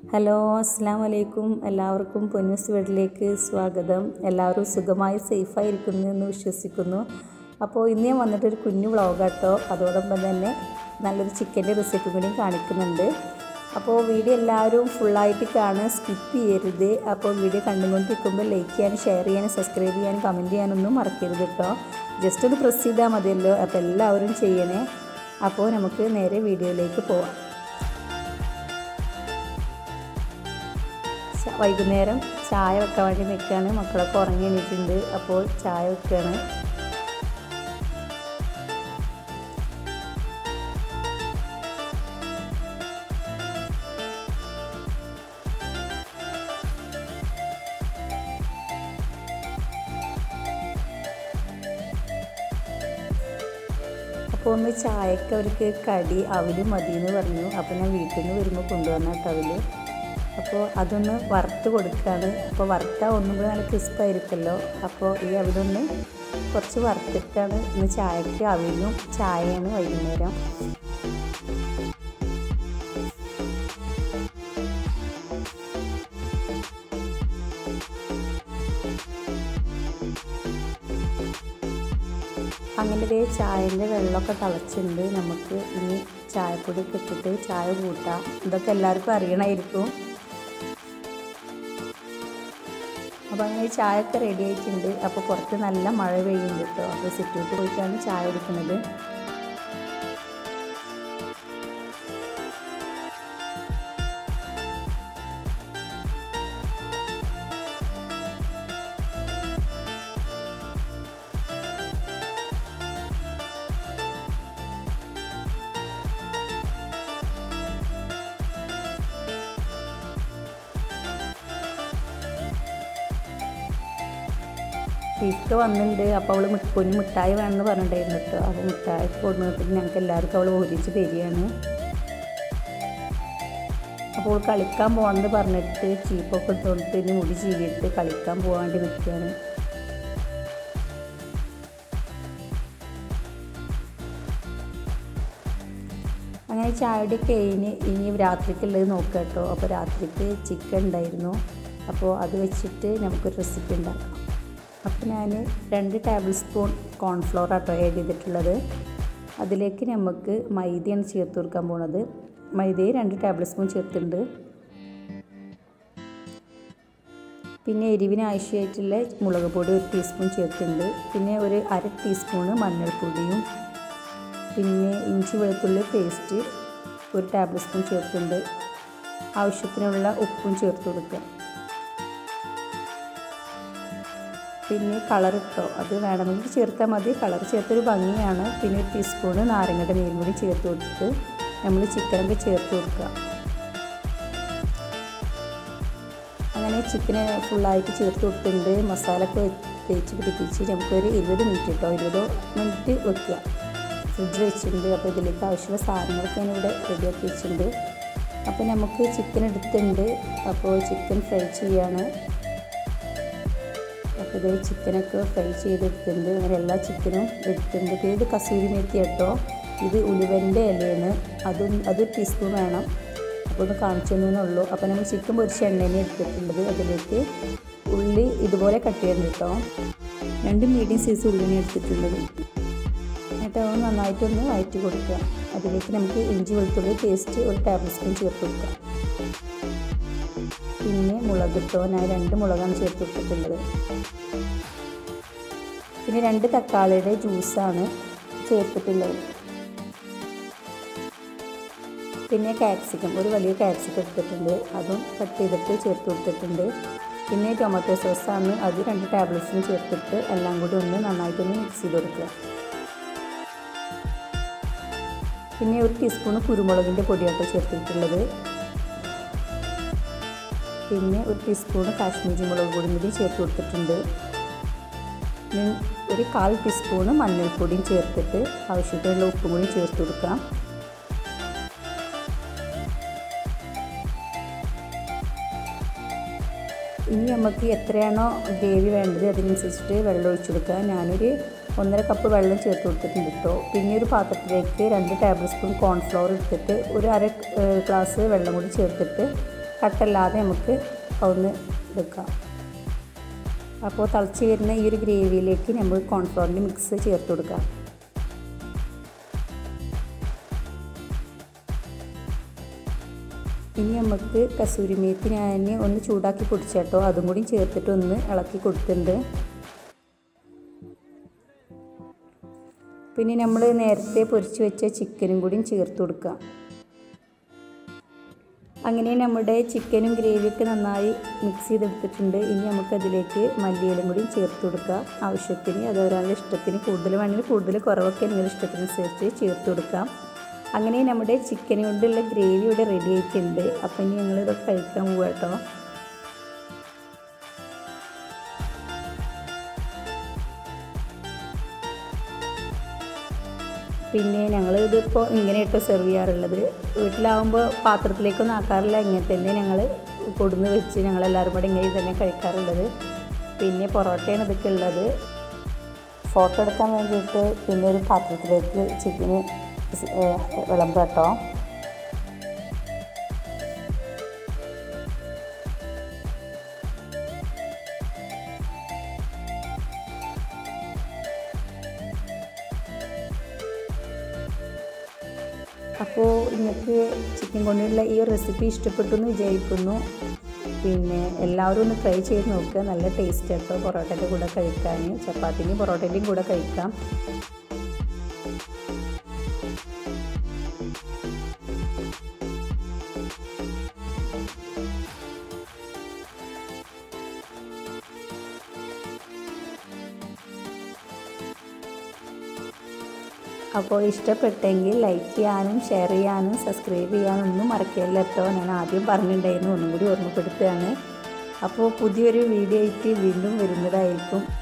hello അസ്സാം വലൈക്കും എല്ലാവർക്കും പൊന്നൂസ് വീട്ടിലേക്ക് സ്വാഗതം എല്ലാവരും സുഖമായി സേഫായിരിക്കുന്നു എന്ന് വിശ്വസിക്കുന്നു അപ്പോൾ ഇന്ന് ഞാൻ വന്നിട്ടൊരു കുഞ്ഞു വ്ളോഗാട്ടോ അതോടൊപ്പം തന്നെ നല്ലൊരു ചിക്കൻ്റെ റെസിപ്പി കൂടി കാണിക്കുന്നുണ്ട് അപ്പോൾ വീഡിയോ എല്ലാവരും ഫുള്ളായിട്ട് കാണുക സ്കിപ്പ് ചെയ്യരുത് അപ്പോൾ വീഡിയോ കണ്ടുകൊണ്ടിരിക്കുമ്പോൾ ലൈക്ക് ചെയ്യാനും ഷെയർ ചെയ്യാനും സബ്സ്ക്രൈബ് ചെയ്യാനും കമൻറ്റ് ചെയ്യാനൊന്നും മറക്കരുത് കേട്ടോ ജസ്റ്റ് ഒന്ന് പ്രസ് ചെയ്താൽ മതിയല്ലോ അപ്പോൾ എല്ലാവരും ചെയ്യണേ അപ്പോൾ നമുക്ക് നേരെ വീഡിയോയിലേക്ക് പോവാം വൈകുന്നേരം ചായ വെക്കാൻ വേണ്ടി നിൽക്കുകയാണ് മക്കളൊക്കെ ഉറങ്ങി എണീറ്റിട്ടുണ്ട് അപ്പോൾ ചായ വെക്കുകയാണ് അപ്പോൾ ഒന്ന് ചായക്ക് അവർക്ക് കടി അവില് മതി എന്ന് പറഞ്ഞു അപ്പോൾ ഞാൻ വീട്ടിൽ നിന്ന് വരുമ്പോൾ കൊണ്ടുവന്ന കേട്ടോ അവല് അപ്പോൾ അതൊന്ന് വറുത്ത് കൊടുക്കുകയാണ് അപ്പോൾ വറുത്താൽ ഒന്നും കൂടി നല്ല ക്രിസ്പായിരിക്കുമല്ലോ അപ്പോൾ ഈ അവിലൊന്ന് കുറച്ച് വറുത്തിട്ടാണ് ഇന്ന് ചായക്ക് അവിലും ചായയാണ് വൈകുന്നേരം അങ്ങനെ ദേ ചായൻ്റെ വെള്ളമൊക്കെ തിളച്ചിട്ടുണ്ട് നമുക്ക് ഇനി ചായപ്പൊടിയൊക്കെ ഇട്ടിട്ട് ചായ കൂട്ടാം ഇതൊക്കെ എല്ലാവർക്കും അറിയണമായിരിക്കും അപ്പോൾ അങ്ങനെ ചായയൊക്കെ റെഡി ആയിട്ടുണ്ട് അപ്പോൾ പുറത്ത് നല്ല മഴ പെയ്യുന്നുണ്ട് കേട്ടോ അപ്പോൾ സിറ്റൗട്ട് പോയിട്ടാണ് ചായ കുടിക്കുന്നത് ഇക്ക വന്നിട്ടുണ്ട് അപ്പോൾ അവൾ കുഞ്ഞ് മിഠായി വേണമെന്ന് പറഞ്ഞിട്ടുണ്ടായിരുന്നു കേട്ടോ അപ്പോൾ മിഠായി കൊടുത്തിട്ട് ഞങ്ങൾക്ക് എല്ലാവർക്കും അവൾ ഒരിച്ച് തരികയാണ് അപ്പോൾ കളിക്കാൻ പോകണമെന്ന് പറഞ്ഞിട്ട് ചീപ്പൊക്കെ ഇട്ടുകൊണ്ടിട്ട് ഇനി മുടി ചീവിയിട്ട് കളിക്കാൻ പോകാൻ വേണ്ടി നിൽക്കുകയാണ് അങ്ങനെ ചായയുടെ കഴിഞ്ഞ് ഇനി രാത്രിക്കുള്ളത് നോക്കുക കേട്ടോ അപ്പോൾ രാത്രിക്ക് ചിക്കൻ ഉണ്ടായിരുന്നു അപ്പോൾ അത് വെച്ചിട്ട് നമുക്കൊരു റെസിപ്പി ഉണ്ടാക്കാം അപ്പോൾ ഞാൻ രണ്ട് ടേബിൾ സ്പൂൺ കോൺഫ്ലോർ ആട്ടോ ആഡ് ചെയ്തിട്ടുള്ളത് അതിലേക്ക് നമുക്ക് മൈദയാണ് ചേർത്ത് കൊടുക്കാൻ പോണത് മൈദയെ രണ്ട് ടേബിൾ സ്പൂൺ ചേർത്തിട്ടുണ്ട് പിന്നെ എരിവിന് ആവശ്യമായിട്ടുള്ള മുളക് പൊടി ഒരു ടീസ്പൂൺ ചേർത്തിട്ടുണ്ട് പിന്നെ ഒരു അര ടീസ്പൂണ് മഞ്ഞൾപ്പൊടിയും പിന്നെ ഇഞ്ചി വെളുത്തുള്ളി പേസ്റ്റ് ഒരു ടേബിൾ സ്പൂൺ ചേർത്തിട്ടുണ്ട് ആവശ്യത്തിനുള്ള ഉപ്പും ചേർത്ത് കൊടുക്കുക പിന്നെ കളർ ഇട്ടോ അത് വേണമെങ്കിൽ ചേർത്താൽ മതി കളർ ചേർത്തൊരു ഭംഗിയാണ് പിന്നെ ഒരു ടീസ്പൂണ് നാരങ്ങയുടെ നീരും കൂടി ചേർത്ത് കൊടുത്തിട്ട് നമ്മൾ ചിക്കനൊക്കെ ചേർത്ത് കൊടുക്കുക അങ്ങനെ ചിക്കന് ഫുള്ളായിട്ട് ചേർത്ത് കൊടുത്തിട്ടുണ്ട് മസാലയൊക്കെ തേച്ച് പിടിപ്പിച്ച് നമുക്കൊരു ഇരുപത് മിനിറ്റ് കേട്ടോ ഇരുപത് മിനിറ്റ് വെക്കുക ഫ്രിഡ്ജിൽ വെച്ചിട്ടുണ്ട് അപ്പോൾ ഇതിലേക്ക് ആവശ്യമുള്ള സാധനങ്ങളൊക്കെ ഞാൻ ഇവിടെ റെഡിയാക്കി വെച്ചിട്ടുണ്ട് അപ്പോൾ നമുക്ക് ചിക്കൻ എടുത്തിട്ടുണ്ട് അപ്പോൾ ചിക്കൻ ഫ്രൈ ചെയ്യാണ് അപ്പോൾ ഇത് ചിക്കനൊക്കെ ഫ്രൈ ചെയ്തെടുത്തിട്ടുണ്ട് അങ്ങനെ എല്ലാ ചിക്കനും എടുത്തിട്ടുണ്ട് പിന്നെ ഇത് കസൂരി മെത്തി കേട്ടോ ഇത് ഉലുവൻ്റെ ഇലയാണ് അതും അത് ടീസ്പൂൺ വേണം അപ്പോൾ ഒന്ന് കാണിച്ചു തന്നുള്ളൂ അപ്പോൾ നമ്മൾ ചിക്കൻ പൊരിച്ച എണ്ണേനെ എടുത്തിട്ടുള്ളത് അതിലേക്ക് ഉള്ളി ഇതുപോലെ കട്ട് ചെയ്യണം കേട്ടോ രണ്ട് മീഡിയം സൈസ് ഉള്ളിനെ എടുത്തിട്ടുള്ളത് എന്നിട്ട് അത് നന്നായിട്ടൊന്ന് വഴറ്റി കൊടുക്കുക അതിലേക്ക് നമുക്ക് ഇഞ്ചി വെളുത്തുള്ളി പേസ്റ്റ് ഒരു ടേബിൾ സ്പൂൺ ചേർത്ത് കൊടുക്കുക പിന്നെ മുളക് ഇട്ടോ ഞാൻ രണ്ട് മുളകാണ് ചേർത്ത് കൊടുത്തിട്ടുള്ളത് പിന്നെ രണ്ട് തക്കാളിയുടെ ജ്യൂസാണ് ചേർത്തിട്ടുള്ളത് പിന്നെ കാപ്സിക്കം ഒരു വലിയ കാപ്സിക്കം എടുത്തിട്ടുണ്ട് അതും കട്ട് ചെയ്തിട്ട് ചേർത്ത് കൊടുത്തിട്ടുണ്ട് പിന്നെ ടൊമാറ്റോ സോസാണ് അത് രണ്ട് ടാബ്ലറ്റ്സും ചേർത്തിട്ട് എല്ലാം കൂടി ഒന്ന് നന്നായിട്ടൊന്ന് മിക്സ് ചെയ്ത് കൊടുക്കുക പിന്നെ ഒരു ടീസ്പൂൺ കുരുമുളകിൻ്റെ പൊടിയാട്ടോ ചേർത്തിട്ടുള്ളത് പിന്നെ ഒരു ടീസ്പൂൺ കാശ്മീരി മുളക് പൊടിയും കൂടി ചേർത്ത് കൊടുത്തിട്ടുണ്ട് ഒരു കാൽ ടീസ്പൂണ് മഞ്ഞൾപ്പൊടിയും ചേർത്തിട്ട് ആവശ്യത്തിനുള്ള ഉപ്പും കൂടി ചേർത്ത് കൊടുക്കാം ഇനി നമുക്ക് എത്രയാണോ ഗ്രേവി വേണ്ടത് അതിനനുസരിച്ചിട്ട് വെള്ളം ഒഴിച്ചു കൊടുക്കുക ഞാനൊരു ഒന്നര കപ്പ് വെള്ളം ചേർത്ത് കൊടുത്തിട്ടുണ്ട് കേട്ടോ പിന്നെ ഒരു പാത്രത്തിലേക്ക് രണ്ട് ടേബിൾ സ്പൂൺ കോൺഫ്ലവർ എടുത്തിട്ട് ഒരു അര ഗ്ലാസ് വെള്ളം കൂടി ചേർത്തിട്ട് കട്ടല്ലാതെ നമുക്ക് ഒന്ന് എടുക്കാം അപ്പോൾ തിളച്ച് വരുന്ന ഈ ഒരു ഗ്രേവിയിലേക്ക് നമ്മൾ കോൺഫ്ലോറിൻ്റെ മിക്സ് ചേർത്ത് കൊടുക്കാം ഇനി നമുക്ക് കസൂരി മേത്തി ഞാൻ ഒന്ന് ചൂടാക്കി പൊടിച്ചേട്ടോ അതും കൂടി ചേർത്തിട്ട് ഒന്ന് ഇളക്കി കൊടുത്തിട്ടുണ്ട് പിന്നെ നമ്മൾ നേരത്തെ പൊരിച്ച് വെച്ച ചിക്കനും കൂടിയും ചേർത്ത് കൊടുക്കുക അങ്ങനെ നമ്മുടെ ചിക്കനും ഗ്രേവിയൊക്കെ നന്നായി മിക്സ് ചെയ്തെടുത്തിട്ടുണ്ട് ഇനി നമുക്കതിലേക്ക് മല്ലിയിലും കൂടി ചേർത്ത് കൊടുക്കുക ആവശ്യത്തിന് അത് ഒരാളുടെ ഇഷ്ടത്തിന് കൂടുതൽ വേണമെങ്കിൽ കൂടുതൽ കുറവൊക്കെ നിങ്ങളുടെ ഇഷ്ടത്തിനനുസരിച്ച് ചേർത്ത് കൊടുക്കാം അങ്ങനെ നമ്മുടെ ചിക്കൻ കൊണ്ടുള്ള ഗ്രേവി ഇവിടെ റെഡി ആയിട്ടുണ്ട് അപ്പം ഇനി ഞങ്ങളിതൊക്കെ കഴിക്കാൻ പോവാം കേട്ടോ പിന്നെ ഞങ്ങൾ ഇതിപ്പോൾ ഇങ്ങനെ ഇട്ടോ സെർവ് ചെയ്യാറുള്ളത് വീട്ടിലാവുമ്പോൾ പാത്രത്തിലേക്കൊന്നും ആക്കാറില്ല ഇങ്ങനെ തന്നെ ഞങ്ങൾ കൊടുന്ന് വെച്ച് ഞങ്ങളെല്ലാവരും കൂടെ ഇങ്ങനെ തന്നെ കഴിക്കാറുള്ളത് പിന്നെ പൊറോട്ടയാണ് ഇതൊക്കെ ഉള്ളത് ഫോട്ടോ എടുക്കാൻ വേണ്ടിയിട്ട് പിന്നെ ഒരു പാത്രത്തിലേക്ക് ചിക്കന് വിളമ്പ് കേട്ടോ അപ്പോൾ നിങ്ങൾക്ക് ചിക്കൻ കൊണ്ടുള്ള ഈ റെസിപ്പി ഇഷ്ടപ്പെട്ടു എന്ന് വിചാരിക്കുന്നു പിന്നെ എല്ലാവരും ഒന്ന് ട്രൈ ചെയ്ത് നോക്കുക നല്ല ടേസ്റ്റ് കേട്ടോ പൊറോട്ടയുടെ കൂടെ കഴിക്കാൻ ചപ്പാത്തിൻ്റെയും പൊറോട്ടൻ്റെയും കൂടെ കഴിക്കാം അപ്പോൾ ഇഷ്ടപ്പെട്ടെങ്കിൽ ലൈക്ക് ചെയ്യാനും ഷെയർ ചെയ്യാനും സബ്സ്ക്രൈബ് ചെയ്യാനും ഒന്നും മറക്കല്ല കേട്ടോ ഞാൻ ആദ്യം പറഞ്ഞിട്ടുണ്ടായിരുന്നു ഒന്നും കൂടി ഓർമ്മപ്പെടുത്തുകയാണ് അപ്പോൾ പുതിയൊരു വീഡിയോ ആയിട്ട് വീണ്ടും വരുന്നതായിരിക്കും